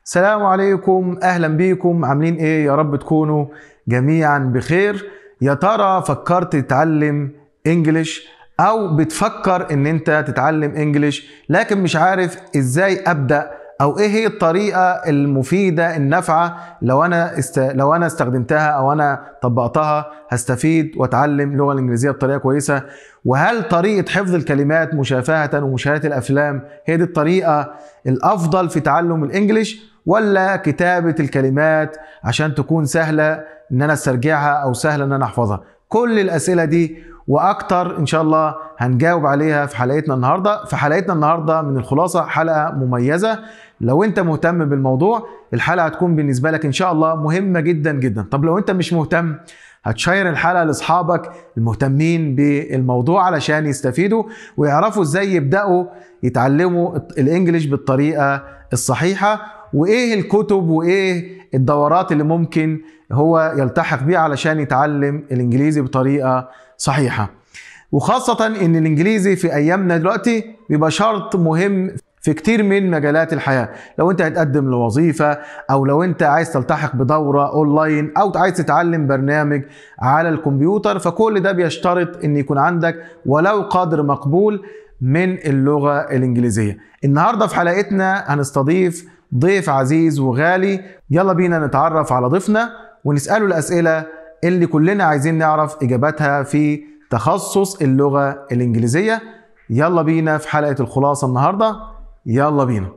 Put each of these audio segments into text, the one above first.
السلام عليكم اهلا بيكم عاملين ايه يا رب تكونوا جميعا بخير يا ترى فكرت تتعلم انجليش او بتفكر ان انت تتعلم انجليش لكن مش عارف ازاي ابدا او ايه هي الطريقه المفيده النافعه لو انا است... لو انا استخدمتها او انا طبقتها هستفيد واتعلم اللغه الانجليزيه بطريقه كويسه وهل طريقه حفظ الكلمات مشافهه ومشاهده الافلام هي دي الطريقه الافضل في تعلم الانجليش ولا كتابه الكلمات عشان تكون سهله ان انا استرجعها او سهله ان انا احفظها كل الاسئله دي واكتر ان شاء الله هنجاوب عليها في حلقتنا النهارده في حلقتنا النهارده من الخلاصه حلقه مميزه لو انت مهتم بالموضوع الحلقه هتكون بالنسبه لك ان شاء الله مهمه جدا جدا طب لو انت مش مهتم هتشير الحلقه لاصحابك المهتمين بالموضوع علشان يستفيدوا ويعرفوا ازاي يبداوا يتعلموا الانجليش بالطريقه الصحيحه وايه الكتب وايه الدورات اللي ممكن هو يلتحق بيها علشان يتعلم الانجليزي بطريقه صحيحه وخاصة ان الانجليزي في ايامنا دلوقتي بيبقى شرط مهم في كتير من مجالات الحياة لو انت هتقدم لوظيفة او لو انت عايز تلتحق بدورة اونلاين او عايز تتعلم برنامج على الكمبيوتر فكل ده بيشترط ان يكون عندك ولو قدر مقبول من اللغة الانجليزية النهاردة في حلقتنا هنستضيف ضيف عزيز وغالي يلا بينا نتعرف على ضيفنا ونسأله الأسئلة اللي كلنا عايزين نعرف إجاباتها في تخصص اللغة الإنجليزية يلا بينا في حلقة الخلاصة النهاردة يلا بينا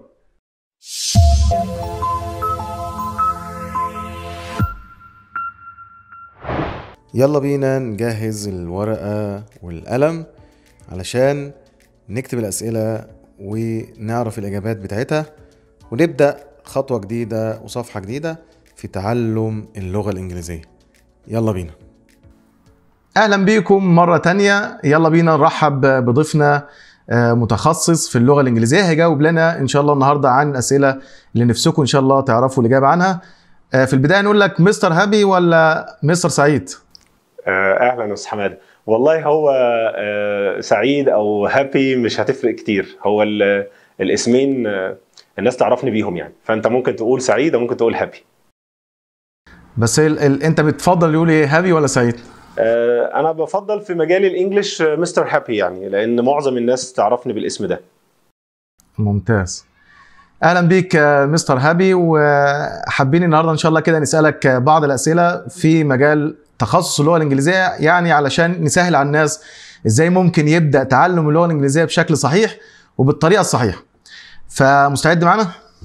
يلا بينا نجهز الورقة والقلم علشان نكتب الأسئلة ونعرف الإجابات بتاعتها ونبدأ خطوة جديدة وصفحة جديدة في تعلم اللغة الإنجليزية يلا بينا أهلا بيكم مرة تانية يلا بينا نرحب بضيفنا متخصص في اللغة الإنجليزية هيجاوب لنا إن شاء الله النهاردة عن الأسئلة اللي نفسكم إن شاء الله تعرفوا الإجابة عنها في البداية نقول لك مستر هابي ولا مستر سعيد؟ اهلا استاذ حماده والله هو سعيد او هابي مش هتفرق كتير هو الاسمين الناس تعرفني بيهم يعني فانت ممكن تقول سعيد او ممكن تقول هابي بس ال... ال... انت بتفضل يقول ايه هابي ولا سعيد؟ آه انا بفضل في مجال الانجليش مستر هابي يعني لان معظم الناس تعرفني بالاسم ده ممتاز اهلا بيك مستر هابي وحابين النهارده ان شاء الله كده نسالك بعض الاسئله في مجال تخصص اللغه الانجليزيه يعني علشان نسهل على الناس ازاي ممكن يبدا تعلم اللغه الانجليزيه بشكل صحيح وبالطريقه الصحيحه فمستعد معانا؟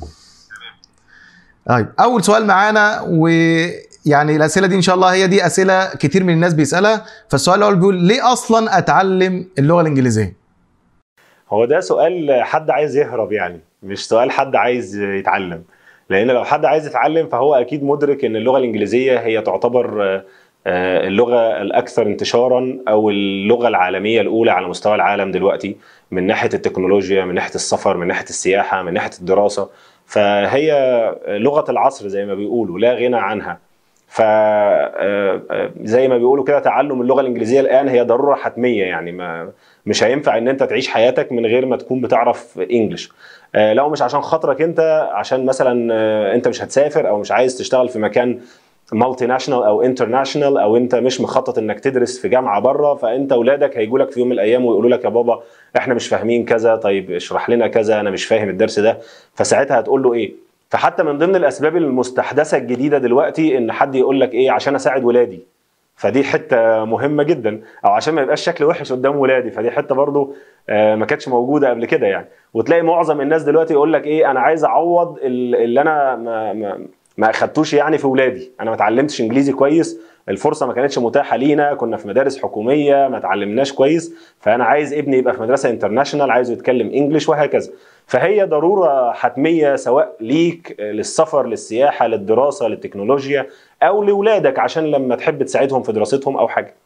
طيب اول سؤال معانا ويعني الاسئله دي ان شاء الله هي دي اسئله كتير من الناس بيسالها فالسؤال الاول بيقول ليه اصلا اتعلم اللغه الانجليزيه؟ هو ده سؤال حد عايز يهرب يعني مش سؤال حد عايز يتعلم لان لو حد عايز يتعلم فهو اكيد مدرك ان اللغه الانجليزيه هي تعتبر اللغه الاكثر انتشارا او اللغه العالميه الاولى على مستوى العالم دلوقتي من ناحيه التكنولوجيا من ناحيه السفر من ناحيه السياحه من ناحيه الدراسه فهي لغه العصر زي ما بيقولوا لا غنى عنها ف زي ما بيقولوا كده تعلم اللغه الانجليزيه الان هي ضروره حتميه يعني ما مش هينفع ان انت تعيش حياتك من غير ما تكون بتعرف انجلش لو مش عشان خاطرك انت عشان مثلا انت مش هتسافر او مش عايز تشتغل في مكان مالتي ناشونال او انترناشونال او انت مش مخطط انك تدرس في جامعه بره فانت اولادك هيجوا لك في يوم من الايام ويقولوا لك يا بابا احنا مش فاهمين كذا طيب اشرح لنا كذا انا مش فاهم الدرس ده فساعتها هتقول له ايه فحتى من ضمن الاسباب المستحدثه الجديده دلوقتي ان حد يقول لك ايه عشان اساعد ولادي فدي حته مهمه جدا او عشان ما يبقاش شكل وحش قدام ولادي فدي حته برضو ما كانتش موجوده قبل كده يعني وتلاقي معظم الناس دلوقتي يقول لك ايه انا عايز اعوض اللي انا ما, ما ما اخدتوش يعني في ولادي انا ما اتعلمتش انجليزي كويس الفرصه ما كانتش متاحه لينا كنا في مدارس حكوميه ما اتعلمناش كويس فانا عايز ابني يبقى في مدرسه انترناشونال عايزه يتكلم انجليش وهكذا فهي ضروره حتميه سواء ليك للسفر للسياحه للدراسه للتكنولوجيا او لاولادك عشان لما تحب تساعدهم في دراستهم او حاجه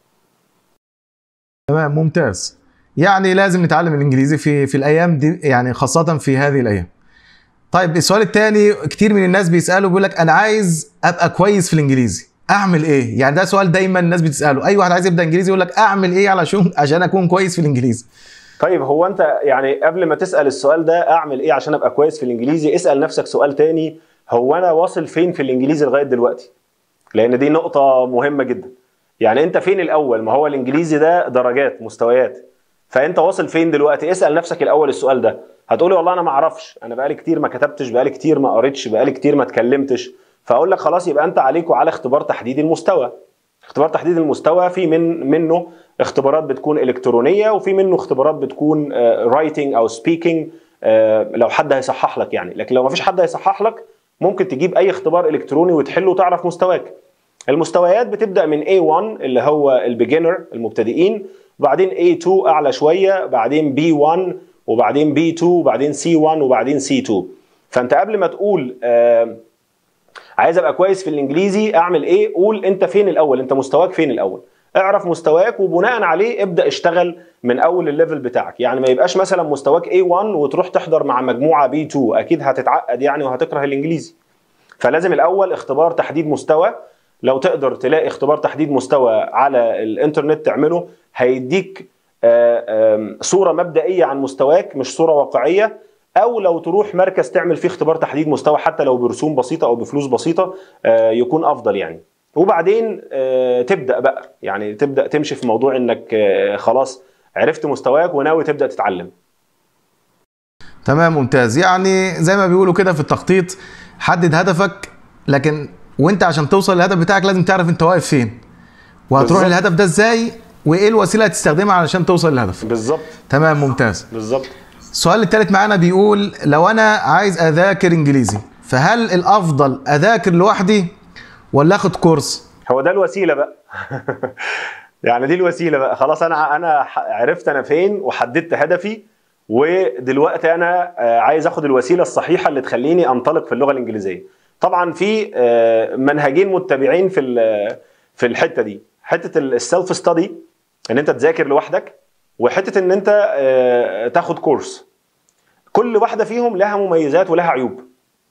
تمام ممتاز يعني لازم نتعلم الانجليزي في في الايام دي يعني خاصه في هذه الايام طيب السؤال الثاني كتير من الناس بيسالوا بيقول لك انا عايز ابقى كويس في الانجليزي اعمل ايه يعني ده سؤال دايما الناس بتساله اي واحد عايز يبدا انجليزي يقول لك اعمل ايه علشان عشان اكون كويس في الانجليزي طيب هو انت يعني قبل ما تسال السؤال ده اعمل ايه عشان ابقى كويس في الانجليزي اسال نفسك سؤال تاني هو انا واصل فين في الانجليزي لغايه دلوقتي لان دي نقطه مهمه جدا يعني انت فين الاول ما هو الانجليزي ده درجات مستويات فانت واصل فين دلوقتي اسال نفسك الاول السؤال ده هتقولي والله انا ما اعرفش انا بقالي كتير ما كتبتش بقالي كتير ما قريتش بقالي كتير ما اتكلمتش فاقول لك خلاص يبقى انت عليك وعلى اختبار تحديد المستوى اختبار تحديد المستوى في من منه اختبارات بتكون الكترونيه وفي منه اختبارات بتكون رايتنج او سبيكينج لو حد هيصحح لك يعني لكن لو ما فيش حد هيصحح لك ممكن تجيب اي اختبار الكتروني وتحله وتعرف مستواك المستويات بتبدا من A1 اللي هو البيجنر المبتدئين وبعدين A2 اعلى شويه بعدين B1 وبعدين B2 وبعدين C1 وبعدين C2 فانت قبل ما تقول آه عايز ابقى كويس في الانجليزي اعمل ايه قول انت فين الاول انت مستواك فين الاول اعرف مستواك وبناء عليه ابدا اشتغل من اول الليفل بتاعك يعني ما يبقاش مثلا مستواك A1 وتروح تحضر مع مجموعه B2 اكيد هتتعقد يعني وهتكره الانجليزي فلازم الاول اختبار تحديد مستوى لو تقدر تلاقي اختبار تحديد مستوى على الانترنت تعمله هيديك صوره مبدئيه عن مستواك مش صوره واقعيه او لو تروح مركز تعمل فيه اختبار تحديد مستوى حتى لو برسوم بسيطه او بفلوس بسيطه يكون افضل يعني وبعدين تبدا بقى يعني تبدا تمشي في موضوع انك خلاص عرفت مستواك وناوي تبدا تتعلم تمام ممتاز يعني زي ما بيقولوا كده في التخطيط حدد هدفك لكن وانت عشان توصل للهدف بتاعك لازم تعرف انت واقف فين وهتروح بالظبط. للهدف ده ازاي وايه الوسيله اللي هتستخدمها علشان توصل للهدف بالظبط تمام ممتاز بالظبط السؤال الثالث معانا بيقول لو انا عايز اذاكر انجليزي فهل الافضل اذاكر لوحدي ولا اخد كورس هو ده الوسيله بقى يعني دي الوسيله بقى خلاص انا انا ح- عرفت انا فين وحددت هدفي ودلوقتي انا آه، عايز اخد الوسيله الصحيحه اللي تخليني انطلق في اللغه الانجليزيه طبعا في آه، منهجين متبعين في ال- في الحته دي حته السيلف ستادي ان انت تذاكر لوحدك وحته ان انت آه، تاخد كورس كل واحده فيهم لها مميزات ولها عيوب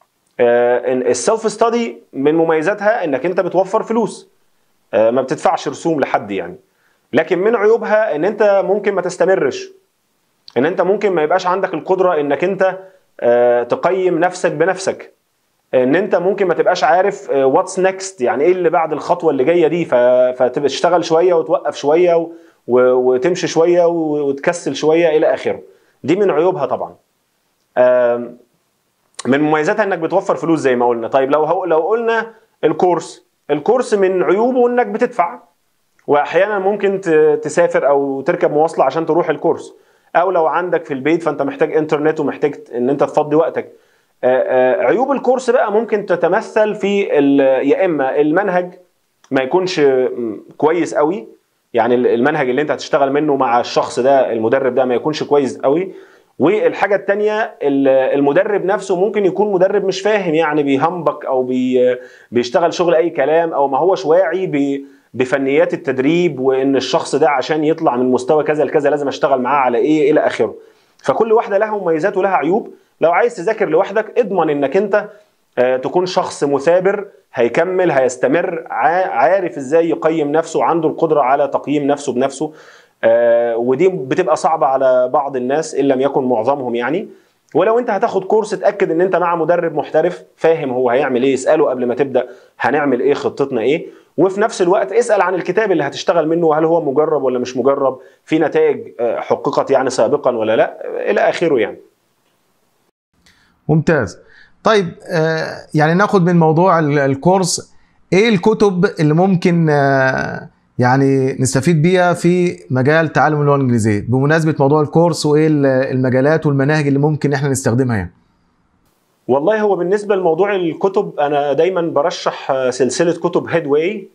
السيلف ستادي من مميزاتها انك انت بتوفر فلوس آه، ما بتدفعش رسوم لحد يعني لكن من عيوبها ان انت ممكن ما تستمرش ان انت ممكن ما يبقاش عندك القدره انك انت آه، تقيم نفسك بنفسك ان انت ممكن ما تبقاش عارف واتس نيكست يعني ايه اللي بعد الخطوه اللي جايه دي ف- فتبقى تشتغل شويه وتوقف شويه و- و- وتمشي شويه و- وتكسل شويه الى اخره دي من عيوبها طبعا آم، من مميزاتها انك بتوفر فلوس زي ما قلنا طيب لو هو لو قلنا الكورس الكورس من عيوبه انك بتدفع واحيانا ممكن ت- تسافر او تركب مواصله عشان تروح الكورس او لو عندك في البيت فانت محتاج انترنت ومحتاج ت- ان انت تفضي وقتك آه، آه، عيوب الكورس بقى ممكن تتمثل في ال- يا اما المنهج ما يكونش م، كويس قوي يعني ال- المنهج اللي انت هتشتغل منه مع الشخص ده المدرب ده ما يكونش كويس قوي والحاجة التانية ال- المدرب نفسه ممكن يكون مدرب مش فاهم يعني بيهمبك او بي بيشتغل شغل اي كلام او ما هوش واعي ب- بفنيات التدريب وان الشخص ده عشان يطلع من مستوى كذا لكذا لازم اشتغل معاه على ايه الى اخره فكل واحدة لها مميزات ولها عيوب لو عايز تذاكر لوحدك اضمن انك انت آه، تكون شخص مثابر هيكمل هيستمر عا- عارف ازاي يقيم نفسه عنده القدرة على تقييم نفسه بنفسه آه، ودي بتبقى صعبة على بعض الناس إن لم يكن معظمهم يعني ولو انت هتاخد كورس اتاكد ان انت مع مدرب محترف فاهم هو هيعمل ايه اساله قبل ما تبدا هنعمل ايه خطتنا ايه وفي نفس الوقت اسال عن الكتاب اللي هتشتغل منه هل هو مجرب ولا مش مجرب في نتائج آه، حققت يعني سابقا ولا لا الى اخره يعني ممتاز طيب آه، يعني ناخد من موضوع ال- الكورس ايه الكتب اللي ممكن آه، يعني نستفيد بيها في مجال تعلم اللغه الانجليزيه بمناسبه موضوع الكورس وايه ال- المجالات والمناهج اللي ممكن احنا نستخدمها يعني والله هو بالنسبه لموضوع الكتب انا دايما برشح آه، سلسله كتب هيد واي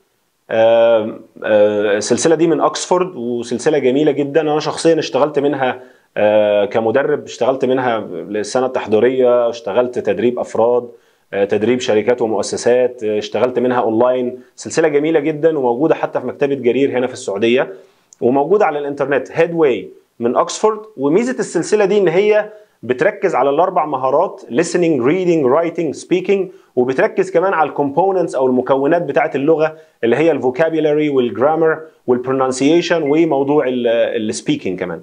السلسله دي من اوكسفورد وسلسله جميله جدا انا شخصيا اشتغلت منها آه، كمدرب اشتغلت منها للسنه التحضيريه اشتغلت تدريب افراد آه، تدريب شركات ومؤسسات آه، اشتغلت منها اونلاين سلسله جميله جدا وموجوده حتى في مكتبه جرير هنا في السعوديه وموجوده على الانترنت هيد واي من اوكسفورد وميزه السلسله دي ان هي بتركز على الاربع مهارات listening reading writing speaking وبتركز كمان على الكومبوننتس او المكونات بتاعه اللغه اللي هي الفوكابيلاري والجرامر والبرونانسيشن وموضوع السبيكينج كمان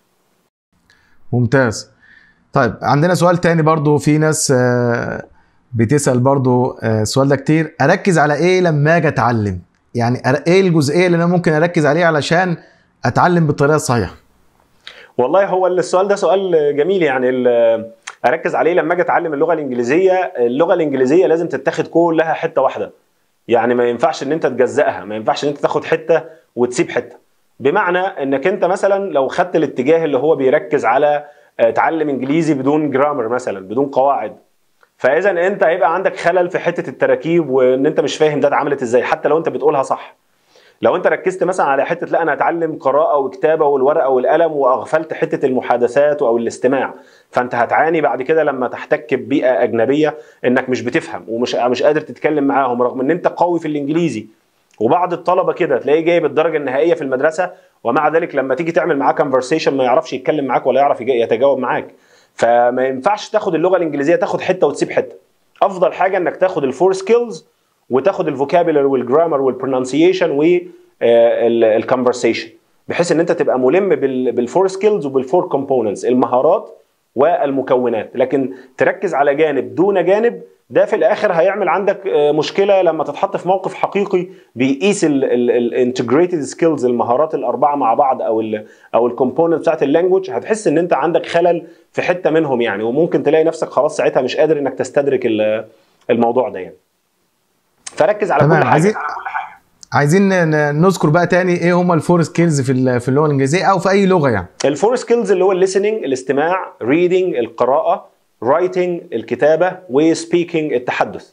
ممتاز طيب عندنا سؤال تاني برضو في ناس آه، بتسال برضو آه، السؤال ده كتير اركز على ايه لما اجي اتعلم يعني أر- ايه الجزئيه اللي انا ممكن اركز عليها علشان اتعلم بالطريقه الصحيحه والله هو السؤال ده سؤال جميل يعني ال- اركز عليه لما اجي اتعلم اللغه الانجليزيه اللغه الانجليزيه لازم تتاخد كلها حته واحده يعني ما ينفعش ان انت تجزأها ما ينفعش ان انت تاخد حته وتسيب حته بمعنى انك انت مثلا لو خدت الاتجاه اللي هو بيركز على آه، تعلم انجليزي بدون جرامر مثلا بدون قواعد فاذا انت هيبقى عندك خلل في حته التراكيب وان انت مش فاهم ده اتعملت ازاي حتى لو انت بتقولها صح لو انت ركزت مثلا على حته لا انا اتعلم قراءه وكتابه والورقه والقلم واغفلت حته المحادثات او الاستماع فانت هتعاني بعد كده لما تحتك ببيئه اجنبيه انك مش بتفهم ومش مش قادر تتكلم معاهم رغم ان انت قوي في الانجليزي وبعض الطلبه كده تلاقيه جايب الدرجه النهائيه في المدرسه ومع ذلك لما تيجي تعمل معاه كونفرسيشن ما يعرفش يتكلم معاك ولا يعرف يجا- يتجاوب معاك فما ينفعش تاخد اللغه الانجليزيه تاخد حته وتسيب حته افضل حاجه انك تاخد الفور سكيلز وتاخد الفوكابولري والجرامر والبرونسيشن والكونفرسيشن بحيث ان انت تبقى ملم بال- بالفور سكيلز وبالفور كومبوننتس المهارات والمكونات لكن تركز على جانب دون جانب ده في الاخر هيعمل عندك آه، مشكله لما تتحط في موقف حقيقي بيقيس الانتجريتد سكيلز المهارات الاربعه مع بعض او ال او الكومبوننت بتاعت اللانجوج هتحس ان انت عندك خلل في حته منهم يعني وممكن تلاقي نفسك خلاص ساعتها مش قادر انك تستدرك ال- الموضوع ده يعني فركز على تمام كل حاجه عايزين عايزين ن- نذكر بقى تاني ايه هم الفور سكيلز في ال- في اللغه الانجليزيه او في اي لغه يعني الفور سكيلز اللي هو الليسننج الاستماع ريدنج القراءه رايتنج الكتابه وسبيكينج التحدث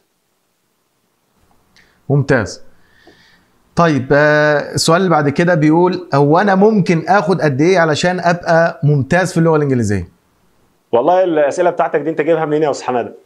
ممتاز طيب آه، السؤال اللي بعد كده بيقول هو انا ممكن اخد قد ايه علشان ابقى ممتاز في اللغه الانجليزيه والله الاسئله بتاعتك دي انت جايبها منين يا استاذ حماده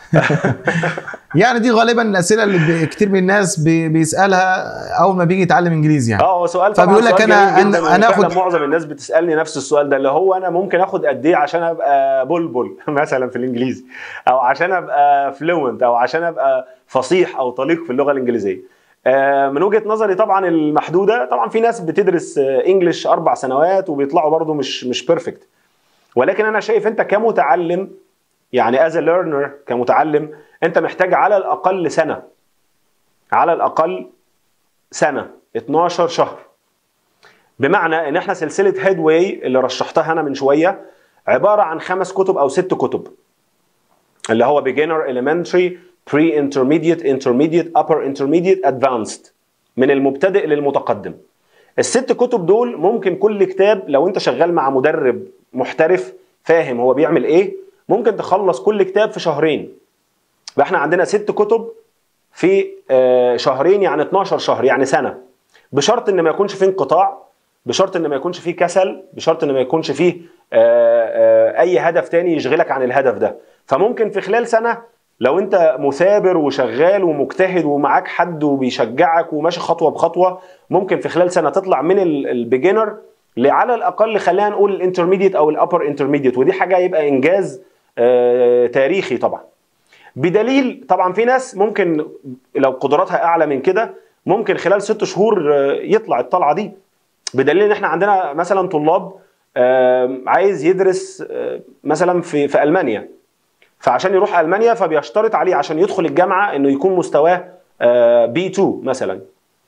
يعني دي غالبا الاسئله اللي ب- كتير من الناس بي- بيسالها اول ما بيجي يتعلم انجليزي يعني اه هو سؤال طبعا فبيقول لك سؤال أنا- جميل جدا أنا- أنا وفعلاً آخد- معظم الناس بتسالني نفس السؤال ده اللي هو انا ممكن اخد قد ايه عشان ابقى بلبل مثلا في الانجليزي او عشان ابقى فلوينت او عشان ابقى فصيح او طليق في اللغه الانجليزيه آه، من وجهه نظري طبعا المحدوده طبعا في ناس بتدرس انجلش اربع سنوات وبيطلعوا برضو مش مش بيرفكت ولكن انا شايف انت كمتعلم يعني از ليرنر كمتعلم انت محتاج على الاقل سنه على الاقل سنه 12 شهر بمعنى ان احنا سلسله هيد واي اللي رشحتها انا من شويه عباره عن خمس كتب او ست كتب اللي هو beginner elementary pre intermediate intermediate upper intermediate advanced من المبتدئ للمتقدم الست كتب دول ممكن كل كتاب لو انت شغال مع مدرب محترف فاهم هو بيعمل ايه ممكن تخلص كل كتاب في شهرين فاحنا عندنا ست كتب في آه، شهرين يعني 12 شهر يعني سنه بشرط ان ما يكونش فيه انقطاع بشرط ان ما يكونش فيه كسل بشرط ان ما يكونش فيه آه، آه، اي هدف تاني يشغلك عن الهدف ده فممكن في خلال سنه لو انت مثابر وشغال ومجتهد ومعاك حد وبيشجعك وماشي خطوه بخطوه ممكن في خلال سنه تطلع من البيجنر على الاقل خلينا نقول الانترميديت او الابر انترميديت ودي حاجه يبقى انجاز آه، تاريخي طبعا بدليل طبعا في ناس ممكن لو قدراتها اعلى من كده ممكن خلال ست شهور آه، يطلع الطلعه دي بدليل ان احنا عندنا مثلا طلاب آه، عايز يدرس آه، مثلا في في المانيا فعشان يروح المانيا فبيشترط عليه عشان يدخل الجامعه انه يكون مستواه بي 2 مثلا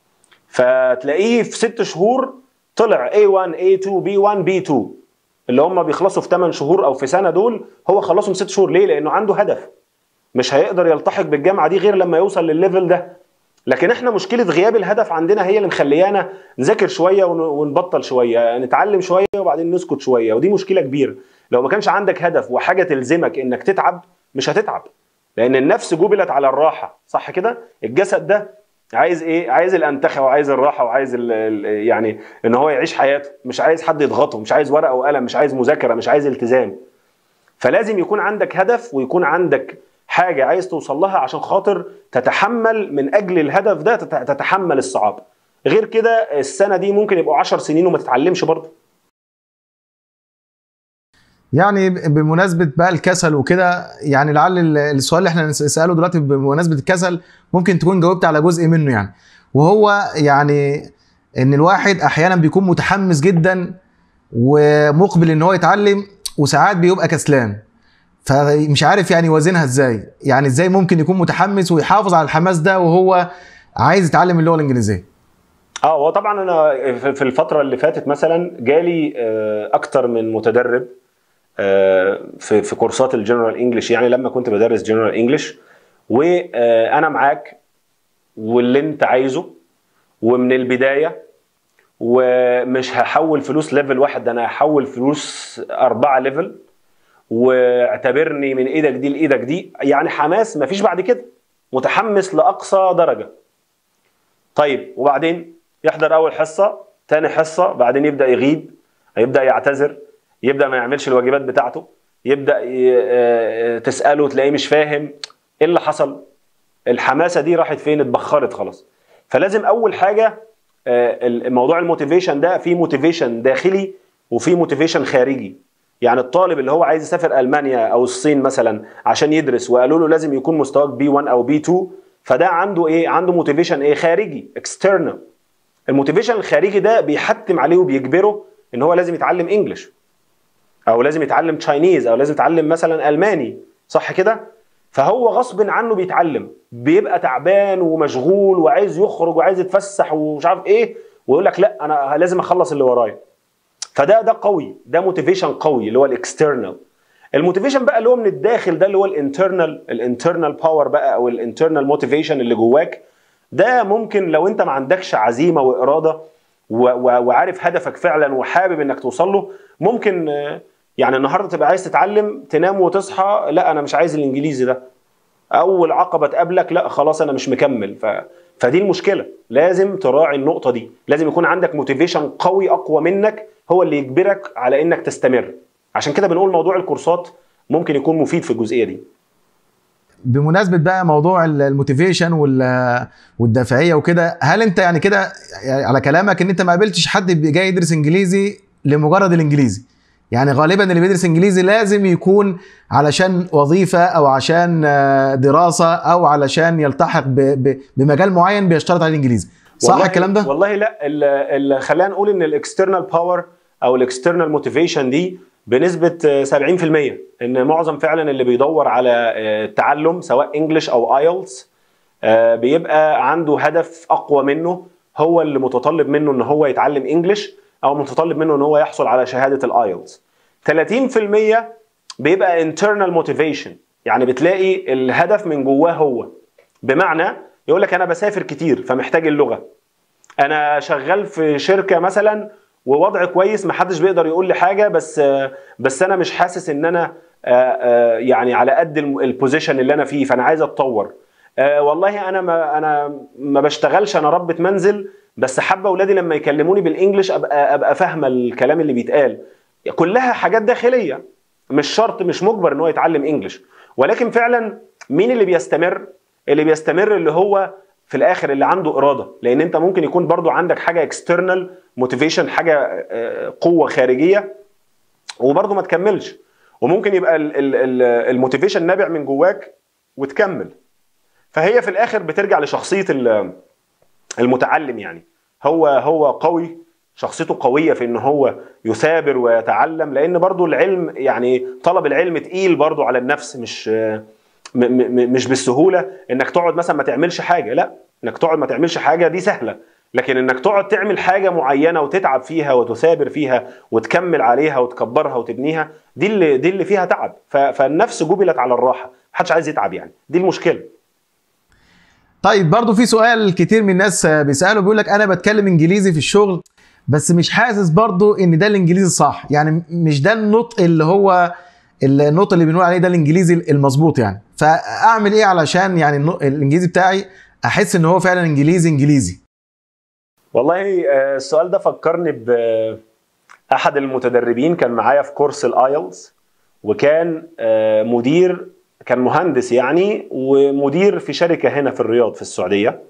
فتلاقيه في ست شهور طلع A1 A2 B1 B2 اللي هم بيخلصوا في 8 شهور او في سنه دول هو خلصهم ست شهور ليه؟ لانه عنده هدف مش هيقدر يلتحق بالجامعه دي غير لما يوصل للليفل ده لكن احنا مشكله غياب الهدف عندنا هي اللي مخليانا نذاكر شويه ون- ونبطل شويه نتعلم شويه وبعدين نسكت شويه ودي مشكله كبيره لو ما كانش عندك هدف وحاجه تلزمك انك تتعب مش هتتعب لان النفس جبلت على الراحه صح كده الجسد ده عايز ايه عايز الانتخه وعايز الراحه وعايز ال ال يعني ان هو يعيش حياته مش عايز حد يضغطه مش عايز ورقه وقلم مش عايز مذاكره مش عايز التزام فلازم يكون عندك هدف ويكون عندك حاجه عايز توصل لها عشان خاطر تتحمل من اجل الهدف ده تت- تتحمل الصعاب غير كده السنه دي ممكن يبقوا 10 سنين وما تتعلمش برضه يعني بمناسبه بقى الكسل وكده يعني لعل ال- السؤال اللي احنا نساله دلوقتي بمناسبه الكسل ممكن تكون جاوبت على جزء منه يعني وهو يعني ان الواحد احيانا بيكون متحمس جدا ومقبل ان هو يتعلم وساعات بيبقى كسلان فمش عارف يعني يوازنها ازاي يعني ازاي ممكن يكون متحمس ويحافظ على الحماس ده وهو عايز يتعلم اللغه الانجليزيه اه هو طبعا انا في في الفتره اللي فاتت مثلا جالي آه، اكتر من متدرب آه، في في كورسات الجنرال انجلش يعني لما كنت بدرس جنرال انجلش وانا معاك واللي انت عايزه ومن البدايه ومش هحول فلوس ليفل واحد ده انا هحول فلوس اربعه ليفل واعتبرني من ايدك دي لايدك دي يعني حماس مفيش بعد كده متحمس لاقصى درجه طيب وبعدين يحضر اول حصه تاني حصه بعدين يبدا يغيب يبدا يعتذر يبدا ما يعملش الواجبات بتاعته يبدا ي- آه، تساله تلاقيه مش فاهم ايه اللي حصل الحماسه دي راحت فين اتبخرت خلاص فلازم اول حاجه آه، الموضوع الموتيفيشن ده في موتيفيشن داخلي وفي موتيفيشن خارجي يعني الطالب اللي هو عايز يسافر المانيا او الصين مثلا عشان يدرس وقالوا له لازم يكون مستواك بي 1 او بي 2 فده عنده ايه عنده موتيفيشن ايه خارجي اكسترنال الموتيفيشن الخارجي ده بيحتم عليه وبيجبره ان هو لازم يتعلم انجلش او لازم يتعلم تشاينيز او لازم يتعلم مثلا الماني صح كده فهو غصب عنه بيتعلم بيبقى تعبان ومشغول وعايز يخرج وعايز يتفسح ومش عارف ايه ويقول لك لا انا لازم اخلص اللي ورايا فده ده قوي ده موتيفيشن قوي اللي هو الاكسترنال الموتيفيشن بقى اللي هو من الداخل ده اللي هو الانترنال الانترنال باور بقى او الانترنال موتيفيشن اللي جواك ده ممكن لو انت ما عندكش عزيمه واراده و- و- وعارف هدفك فعلا وحابب انك توصل له ممكن آه، يعني النهارده تبقى عايز تتعلم تنام وتصحى لا انا مش عايز الانجليزي ده اول عقبه تقابلك لا خلاص انا مش مكمل ف... فدي المشكله لازم تراعي النقطه دي لازم يكون عندك موتيفيشن قوي اقوى منك هو اللي يجبرك على انك تستمر عشان كده بنقول موضوع الكورسات ممكن يكون مفيد في الجزئيه دي بمناسبه بقى موضوع ال- الموتيفيشن وال- والدافعيه وكده هل انت يعني كده يعني على كلامك ان انت ما قابلتش حد بي- جاي يدرس انجليزي لمجرد الانجليزي يعني غالبا اللي بيدرس انجليزي لازم يكون علشان وظيفه او عشان آه، دراسه او علشان يلتحق ب- ب- بمجال معين بيشترط عليه الانجليزي صح والله الكلام ده والله لا ال- ال- خلينا نقول ان الاكسترنال باور او الاكسترنال موتيفيشن دي بنسبه آه، 70% ان معظم فعلا اللي بيدور على آه، التعلم سواء انجلش او ايلتس بيبقى عنده هدف اقوى منه هو اللي متطلب منه ان هو يتعلم انجلش او متطلب منه ان هو يحصل على شهاده الايلتس 30% بيبقى internal motivation يعني بتلاقي الهدف من جواه هو بمعنى يقول لك انا بسافر كتير فمحتاج اللغه انا شغال في شركه مثلا ووضع كويس محدش بيقدر يقول لي حاجه بس بس انا مش حاسس ان انا آه، آه، يعني على قد الم- البوزيشن اللي انا فيه فانا عايز اتطور آه، والله انا ما انا ما بشتغلش انا ربة منزل بس حابه اولادي لما يكلموني بالانجلش ابقى ابقى فاهمه الكلام اللي بيتقال كلها حاجات داخليه مش شرط مش مجبر ان هو يتعلم انجلش ولكن فعلا مين اللي بيستمر اللي بيستمر اللي هو في الاخر اللي عنده اراده لان انت ممكن يكون برضو عندك حاجه اكسترنال موتيفيشن حاجه آه، قوه خارجيه وبرضو ما تكملش وممكن يبقى الموتيفيشن نابع من جواك وتكمل فهي في الاخر بترجع لشخصيه ال- المتعلم يعني هو هو قوي شخصيته قوية في ان هو يثابر ويتعلم لان برضو العلم يعني طلب العلم تقيل برضو على النفس مش م- م- مش بالسهولة انك تقعد مثلا ما تعملش حاجة لا انك تقعد ما تعملش حاجة دي سهلة لكن انك تقعد تعمل حاجة معينة وتتعب فيها وتثابر فيها وتكمل عليها وتكبرها وتبنيها دي اللي دي اللي فيها تعب ف- فالنفس جبلت على الراحة محدش عايز يتعب يعني دي المشكلة طيب برضو في سؤال كتير من الناس بيسألوا بيقول لك انا بتكلم انجليزي في الشغل بس مش حاسس برضو ان ده الانجليزي الصح يعني مش ده النطق اللي هو النطق اللي بنقول عليه ده الانجليزي المظبوط يعني فاعمل ايه علشان يعني النو- الانجليزي بتاعي احس ان هو فعلا انجليزي انجليزي والله آه، السؤال ده فكرني بأحد المتدربين كان معايا في كورس الايلز وكان آه، مدير كان مهندس يعني ومدير في شركة هنا في الرياض في السعودية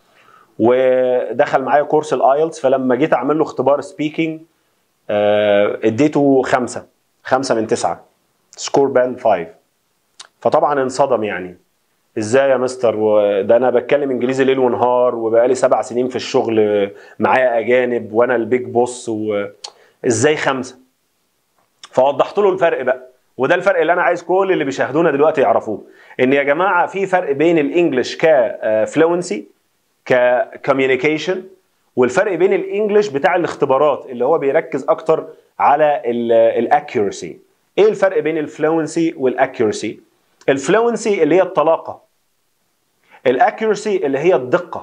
ودخل معايا كورس الايلز فلما جيت اعمل له اختبار سبيكينج اديته خمسة خمسة من تسعة سكور باند فايف فطبعا انصدم يعني ازاي يا مستر وده انا بتكلم انجليزي ليل ونهار وبقالي سبع سنين في الشغل معايا اجانب وانا البيج بوس وازاي خمسه فوضحت له الفرق بقى وده الفرق اللي انا عايز كل اللي بيشاهدونا دلوقتي يعرفوه ان يا جماعه في فرق بين الانجليش كفلوينسي ككوميونيكيشن والفرق بين الانجليش بتاع الاختبارات اللي هو بيركز اكتر على الاكيورسي ايه الفرق بين الفلوينسي والاكيورسي الفلوينسي اللي هي الطلاقه الاكيورسي اللي هي الدقه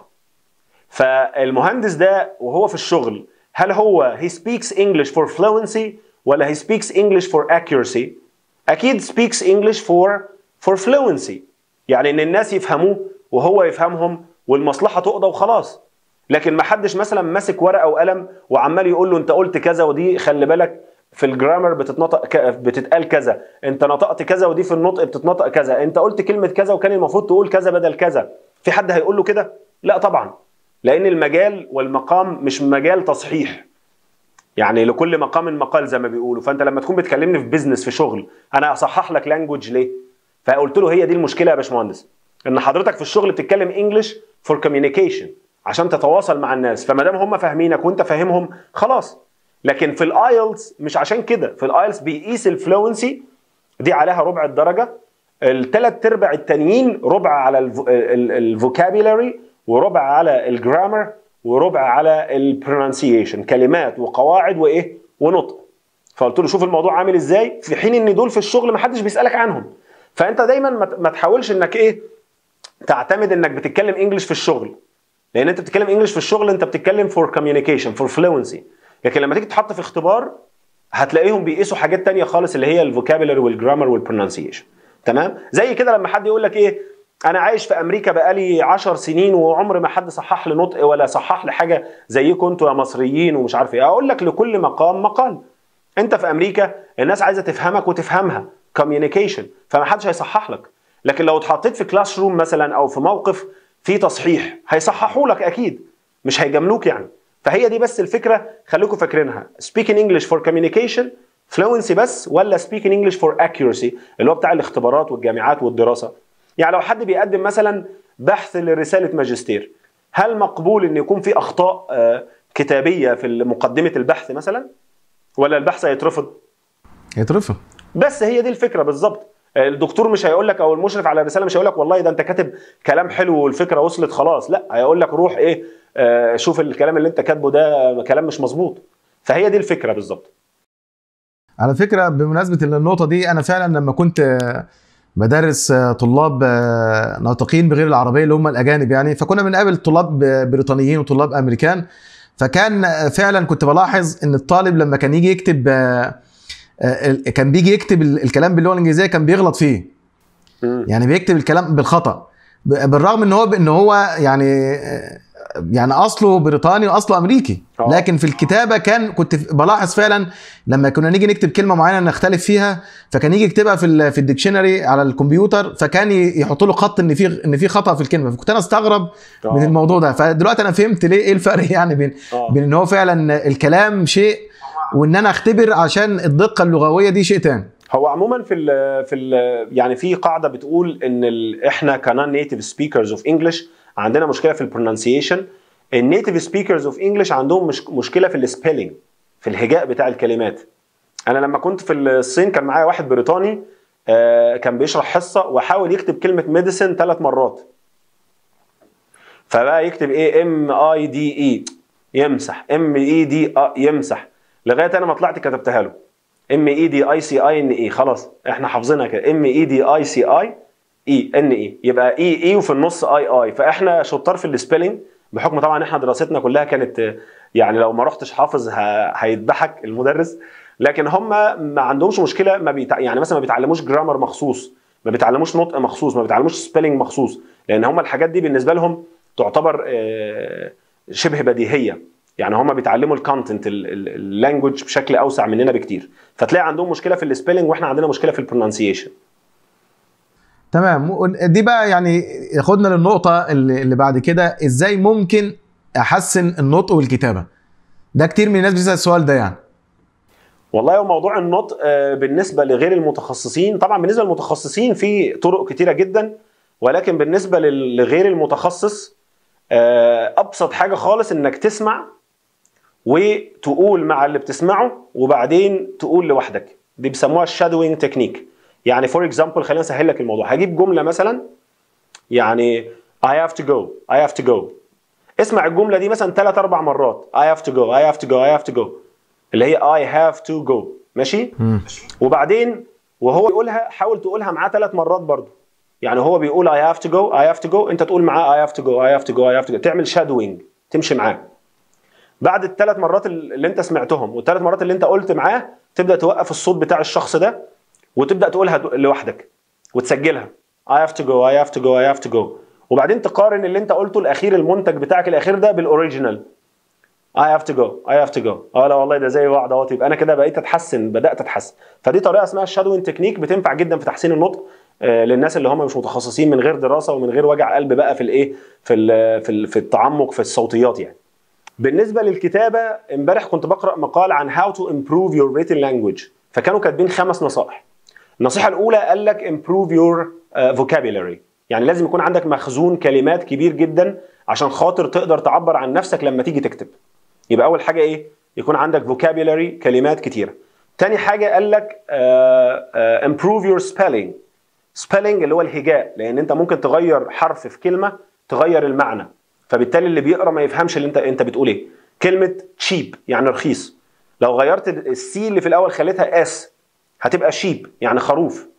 فالمهندس ده وهو في الشغل هل هو he speaks English for fluency ولا he speaks English for accuracy اكيد speaks English for for fluency يعني ان الناس يفهموه وهو يفهمهم والمصلحه تقضى وخلاص لكن ما حدش مثلا ماسك ورقه وقلم وعمال يقول له انت قلت كذا ودي خلي بالك في الجرامر بتتنطق ك... بتتقال كذا انت نطقت كذا ودي في النطق بتتنطق كذا انت قلت كلمه كذا وكان المفروض تقول كذا بدل كذا في حد هيقول له كده لا طبعا لان المجال والمقام مش مجال تصحيح يعني لكل مقام مقال زي ما بيقولوا فانت لما تكون بتكلمني في بيزنس في شغل انا اصحح لك لانجوج ليه فقلت له هي دي المشكله يا باشمهندس ان حضرتك في الشغل بتتكلم انجلش فور كوميونيكيشن عشان تتواصل مع الناس فما دام هم فاهمينك وانت فاهمهم خلاص لكن في الايلتس مش عشان كده في الايلتس بيقيس الفلوينسي دي عليها ربع الدرجه الثلاث ارباع التانيين ربع على الفوكابيلاري وربع على الجرامر وربع على البرونسيشن كلمات وقواعد وايه ونطق فقلت له شوف الموضوع عامل ازاي في حين ان دول في الشغل ما حدش بيسالك عنهم فانت دايما ما تحاولش انك ايه تعتمد انك بتتكلم انجلش في الشغل لان انت بتتكلم انجلش في الشغل انت بتتكلم فور كوميونيكيشن فور فلوينسي لكن لما تيجي تحط في اختبار هتلاقيهم بيقيسوا حاجات تانية خالص اللي هي الفوكابولري والجرامر والبرونسيشن تمام زي كده لما حد يقول لك ايه انا عايش في امريكا بقالي 10 سنين وعمر ما حد صحح لي نطق ولا صحح لي حاجه زيكم انتوا يا مصريين ومش عارف ايه اقول لك لكل مقام مقال انت في امريكا الناس عايزه تفهمك وتفهمها كوميونيكيشن فما حدش هيصحح لك لكن لو اتحطيت في كلاس روم مثلا او في موقف فيه تصحيح هيصححوا لك اكيد مش هيجاملوك يعني فهي دي بس الفكره خليكم فاكرينها speaking English for communication fluency بس ولا speaking English for accuracy اللي هو بتاع الاختبارات والجامعات والدراسه يعني لو حد بيقدم مثلا بحث لرساله ماجستير هل مقبول ان يكون في اخطاء كتابيه في مقدمه البحث مثلا ولا البحث هيترفض يترفض بس هي دي الفكره بالظبط الدكتور مش هيقول لك او المشرف على الرساله مش هيقول لك والله ده انت كاتب كلام حلو والفكره وصلت خلاص لا هيقول لك روح ايه آه شوف الكلام اللي انت كاتبه ده كلام مش مظبوط فهي دي الفكره بالظبط على فكره بمناسبه النقطه دي انا فعلا لما كنت بدرس طلاب ناطقين بغير العربيه اللي هم الاجانب يعني فكنا بنقابل طلاب بريطانيين وطلاب امريكان فكان فعلا كنت بلاحظ ان الطالب لما كان يجي يكتب كان بيجي يكتب الكلام باللغه الانجليزيه كان بيغلط فيه يعني بيكتب الكلام بالخطا بالرغم ان هو ان هو يعني يعني اصله بريطاني واصله امريكي أوه. لكن في الكتابه كان كنت بلاحظ فعلا لما كنا نيجي نكتب كلمه معينه نختلف فيها فكان يجي يكتبها في في الديكشنري على الكمبيوتر فكان يحط له خط ان في ان في خطا في الكلمه فكنت انا استغرب أوه. من الموضوع ده فدلوقتي انا فهمت ليه ايه الفرق يعني بين أوه. بين ان هو فعلا الكلام شيء وان انا اختبر عشان الدقه اللغويه دي شيء تاني هو عموما في ال في ال يعني في قاعده بتقول ان احنا كنون نيتيف سبيكرز اوف انجلش عندنا مشكله في البرونسيشن النيتيف سبيكرز اوف انجلش عندهم مش مشكله في السبيلنج في الهجاء بتاع الكلمات انا لما كنت في الصين كان معايا واحد بريطاني آه كان بيشرح حصه وحاول يكتب كلمه ميديسن ثلاث مرات فبقى يكتب ايه ام اي دي اي يمسح ام اي دي يمسح لغايه انا ما طلعت كتبتها له ام اي دي اي سي اي ان اي خلاص احنا حافظينها كده ام اي دي اي سي اي اي ان اي يبقى اي اي وفي النص اي اي فاحنا شطار في السبيلنج بحكم طبعا احنا دراستنا كلها كانت يعني لو ما رحتش حافظ هيذبحك المدرس لكن هم ما عندهمش مشكله ما بيتع... يعني مثلا ما بيتعلموش جرامر مخصوص ما بيتعلموش نطق مخصوص ما بيتعلموش سبيلنج مخصوص لان هم الحاجات دي بالنسبه لهم تعتبر شبه بديهيه يعني هم بيتعلموا الكونتنت اللانجوج بشكل اوسع مننا بكتير فتلاقي عندهم مشكله في السبيلنج واحنا عندنا مشكله في البرونسيشن تمام دي بقى يعني ياخدنا للنقطه اللي بعد كده ازاي ممكن احسن النطق والكتابه ده كتير من الناس بيسال السؤال ده يعني والله هو موضوع النطق بالنسبه لغير المتخصصين طبعا بالنسبه للمتخصصين في طرق كتيره جدا ولكن بالنسبه لغير المتخصص ابسط حاجه خالص انك تسمع وتقول مع اللي بتسمعه وبعدين تقول لوحدك دي بيسموها الشادوينج تكنيك يعني فور اكزامبل خلينا نسهل لك الموضوع هجيب جمله مثلا يعني I have to go I have to go اسمع الجمله دي مثلا ثلاث اربع مرات I have to go I have to go I have to go اللي هي I have to go ماشي وبعدين وهو يقولها حاول تقولها معاه ثلاث مرات برضه يعني هو بيقول I have to go I have to go انت تقول معاه I have to go I have to go I have to go تعمل shadowing تمشي معاه بعد الثلاث مرات اللي انت سمعتهم والثلاث مرات اللي انت قلت معاه تبدا توقف الصوت بتاع الشخص ده وتبدا تقولها لوحدك وتسجلها I have to go I have to go I have to go وبعدين تقارن اللي انت قلته الاخير المنتج بتاعك الاخير ده بالاوريجينال I have to go I have to go اه لا والله ده زي بعض اهوت يبقى انا كده بقيت اتحسن بدات اتحسن فدي طريقه اسمها الشادوين تكنيك بتنفع جدا في تحسين النطق آه للناس اللي هم مش متخصصين من غير دراسه ومن غير وجع قلب بقى في الايه في ال في ال في التعمق في الصوتيات يعني بالنسبه للكتابه امبارح كنت بقرا مقال عن how to improve your written language فكانوا كاتبين خمس نصائح النصيحه الاولى قال لك improve your uh, vocabulary يعني لازم يكون عندك مخزون كلمات كبير جدا عشان خاطر تقدر تعبر عن نفسك لما تيجي تكتب يبقى اول حاجه ايه يكون عندك vocabulary كلمات كتيره تاني حاجه قال لك uh, uh, improve your spelling spelling اللي هو الهجاء لان انت ممكن تغير حرف في كلمه تغير المعنى فبالتالي اللي بيقرا ما يفهمش اللي انت انت بتقول ايه كلمه cheap يعني رخيص لو غيرت السي اللي في الاول خليتها اس هتبقى شيب يعني خروف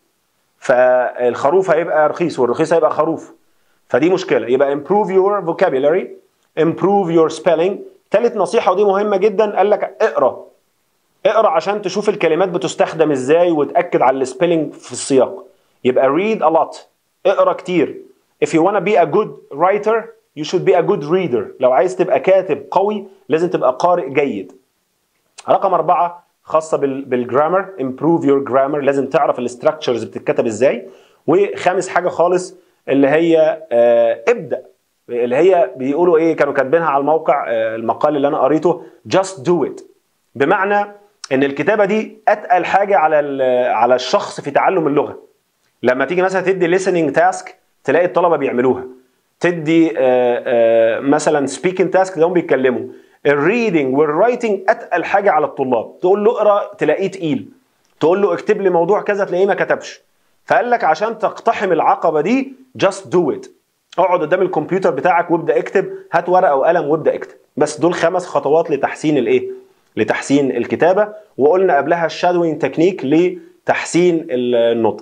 فالخروف هيبقى رخيص والرخيص هيبقى خروف فدي مشكله يبقى improve your vocabulary improve your spelling ثالث نصيحه ودي مهمه جدا قال لك اقرا اقرا عشان تشوف الكلمات بتستخدم ازاي وتاكد على السبيلنج في السياق يبقى read a lot اقرا كتير if you wanna be a good writer you should be a good reader لو عايز تبقى كاتب قوي لازم تبقى قارئ جيد رقم أربعة خاصة بالجرامر improve your grammar لازم تعرف الاستراكشرز بتتكتب ازاي وخامس حاجة خالص اللي هي آه ابدأ اللي هي بيقولوا ايه كانوا كاتبينها على الموقع آه المقال اللي انا قريته just do it بمعنى ان الكتابة دي اتقل حاجة على على الشخص في تعلم اللغة لما تيجي مثلا تدي listening task تلاقي الطلبة بيعملوها تدي آه آه مثلا speaking task ده هم بيتكلموا الريدنج والرايتنج اتقل حاجه على الطلاب تقول له اقرا تلاقيه تقيل تقول له اكتب لي موضوع كذا تلاقيه ما كتبش فقال لك عشان تقتحم العقبه دي just do it اقعد قدام الكمبيوتر بتاعك وابدا اكتب هات ورقه وقلم وابدا اكتب بس دول خمس خطوات لتحسين الايه لتحسين الكتابه وقلنا قبلها الشادوينج تكنيك لتحسين النطق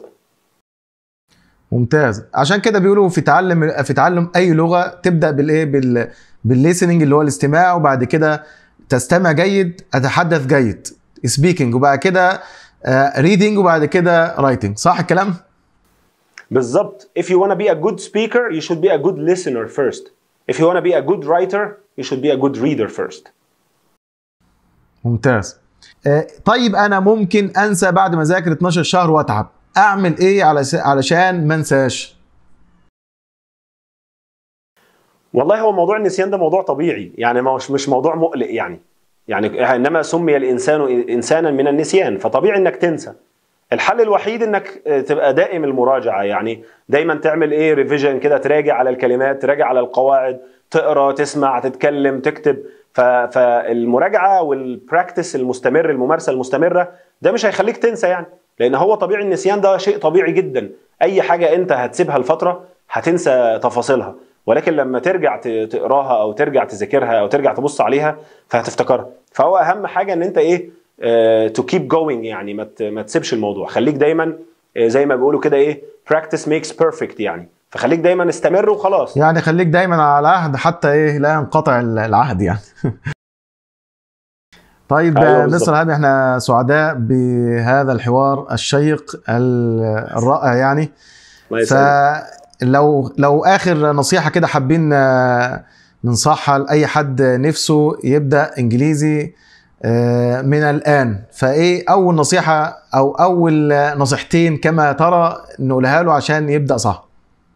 ممتاز عشان كده بيقولوا في تعلم في تعلم اي لغه تبدا بالايه بال بالليسننج اللي هو الاستماع وبعد كده تستمع جيد اتحدث جيد سبيكنج وبعد كده ريدنج وبعد كده رايتنج صح الكلام بالظبط if you wanna be a good speaker you should be a good listener first if you wanna be a good writer you should be a good reader first ممتاز طيب انا ممكن انسى بعد ما اذاكر 12 شهر واتعب اعمل ايه علشان ما انساش والله هو موضوع النسيان ده موضوع طبيعي يعني مش مش موضوع مقلق يعني يعني انما سمي الانسان انسانا من النسيان فطبيعي انك تنسى الحل الوحيد انك تبقى دائم المراجعه يعني دايما تعمل ايه ريفيجن كده تراجع على الكلمات تراجع على القواعد تقرا تسمع تتكلم تكتب فالمراجعه والبراكتس المستمر الممارسه المستمره ده مش هيخليك تنسى يعني لان هو طبيعي النسيان ده شيء طبيعي جدا اي حاجه انت هتسيبها لفتره هتنسى تفاصيلها ولكن لما ترجع تقراها او ترجع تذاكرها او ترجع تبص عليها فهتفتكرها فهو اهم حاجه ان انت ايه تو كيب جوينج يعني ما ما تسيبش الموضوع خليك دايما زي ما بيقولوا كده ايه براكتس ميكس بيرفكت يعني فخليك دايما استمر وخلاص يعني خليك دايما على عهد حتى ايه لا ينقطع العهد يعني طيب أيوة مستر هابي احنا سعداء بهذا الحوار الشيق الرائع يعني فلو لو اخر نصيحه كده حابين ننصحها لاي حد نفسه يبدا انجليزي من الان فايه اول نصيحه او اول نصيحتين كما ترى نقولها له عشان يبدا صح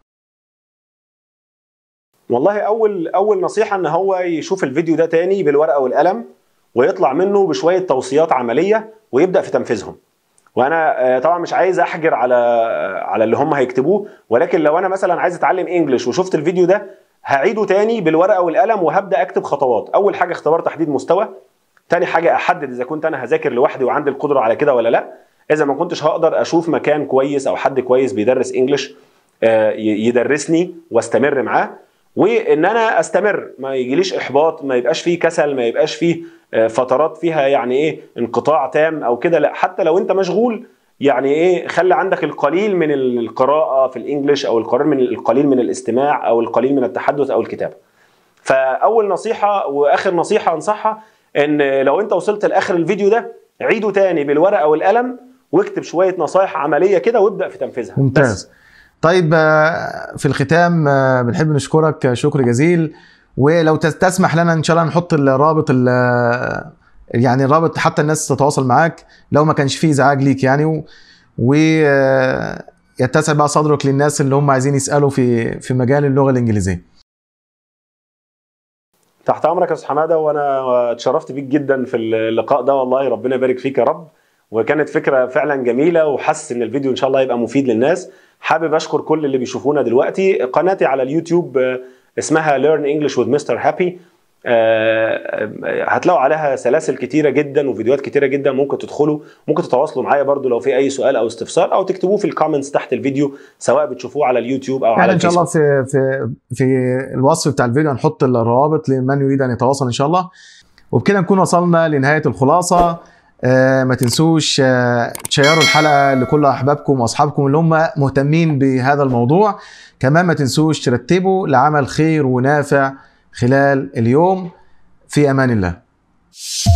والله اول اول نصيحه ان هو يشوف الفيديو ده تاني بالورقه والقلم ويطلع منه بشويه توصيات عمليه ويبدا في تنفيذهم وانا طبعا مش عايز احجر على على اللي هم هيكتبوه ولكن لو انا مثلا عايز اتعلم انجلش وشفت الفيديو ده هعيده تاني بالورقه والقلم وهبدا اكتب خطوات اول حاجه اختبار تحديد مستوى تاني حاجه احدد اذا كنت انا هذاكر لوحدي وعندي القدره على كده ولا لا اذا ما كنتش هقدر اشوف مكان كويس او حد كويس بيدرس انجلش يدرسني واستمر معاه وان انا استمر ما يجيليش احباط ما يبقاش فيه كسل ما يبقاش فيه فترات فيها يعني ايه انقطاع تام او كده لا حتى لو انت مشغول يعني ايه خلي عندك القليل من القراءه في الانجليش او القليل من القليل من الاستماع او القليل من التحدث او الكتابه فاول نصيحه واخر نصيحه انصحها ان لو انت وصلت لاخر الفيديو ده عيده تاني بالورقه والقلم واكتب شويه نصايح عمليه كده وابدا في تنفيذها ممتاز بس. طيب في الختام بنحب نشكرك شكر جزيل ولو تسمح لنا ان شاء الله نحط الرابط يعني الرابط حتى الناس تتواصل معاك لو ما كانش فيه ازعاج ليك يعني و, و يتسع بقى صدرك للناس اللي هم عايزين يسالوا في في مجال اللغه الانجليزيه تحت امرك يا استاذ حماده وانا اتشرفت بيك جدا في اللقاء ده والله ربنا يبارك فيك يا رب وكانت فكره فعلا جميله وحاسس ان الفيديو ان شاء الله يبقى مفيد للناس حابب اشكر كل اللي بيشوفونا دلوقتي قناتي على اليوتيوب اسمها Learn English with Mr. Happy هتلاقوا عليها سلاسل كتيره جدا وفيديوهات كتيره جدا ممكن تدخلوا ممكن تتواصلوا معايا برضو لو في اي سؤال او استفسار او تكتبوه في الكومنتس تحت الفيديو سواء بتشوفوه على اليوتيوب او على ان شاء الله في في في الوصف بتاع الفيديو هنحط الروابط لمن يريد ان يتواصل ان شاء الله وبكده نكون وصلنا لنهايه الخلاصه آه ما تنسوش آه تشيروا الحلقه لكل احبابكم واصحابكم اللي هم مهتمين بهذا الموضوع كمان ما تنسوش ترتبوا لعمل خير ونافع خلال اليوم في امان الله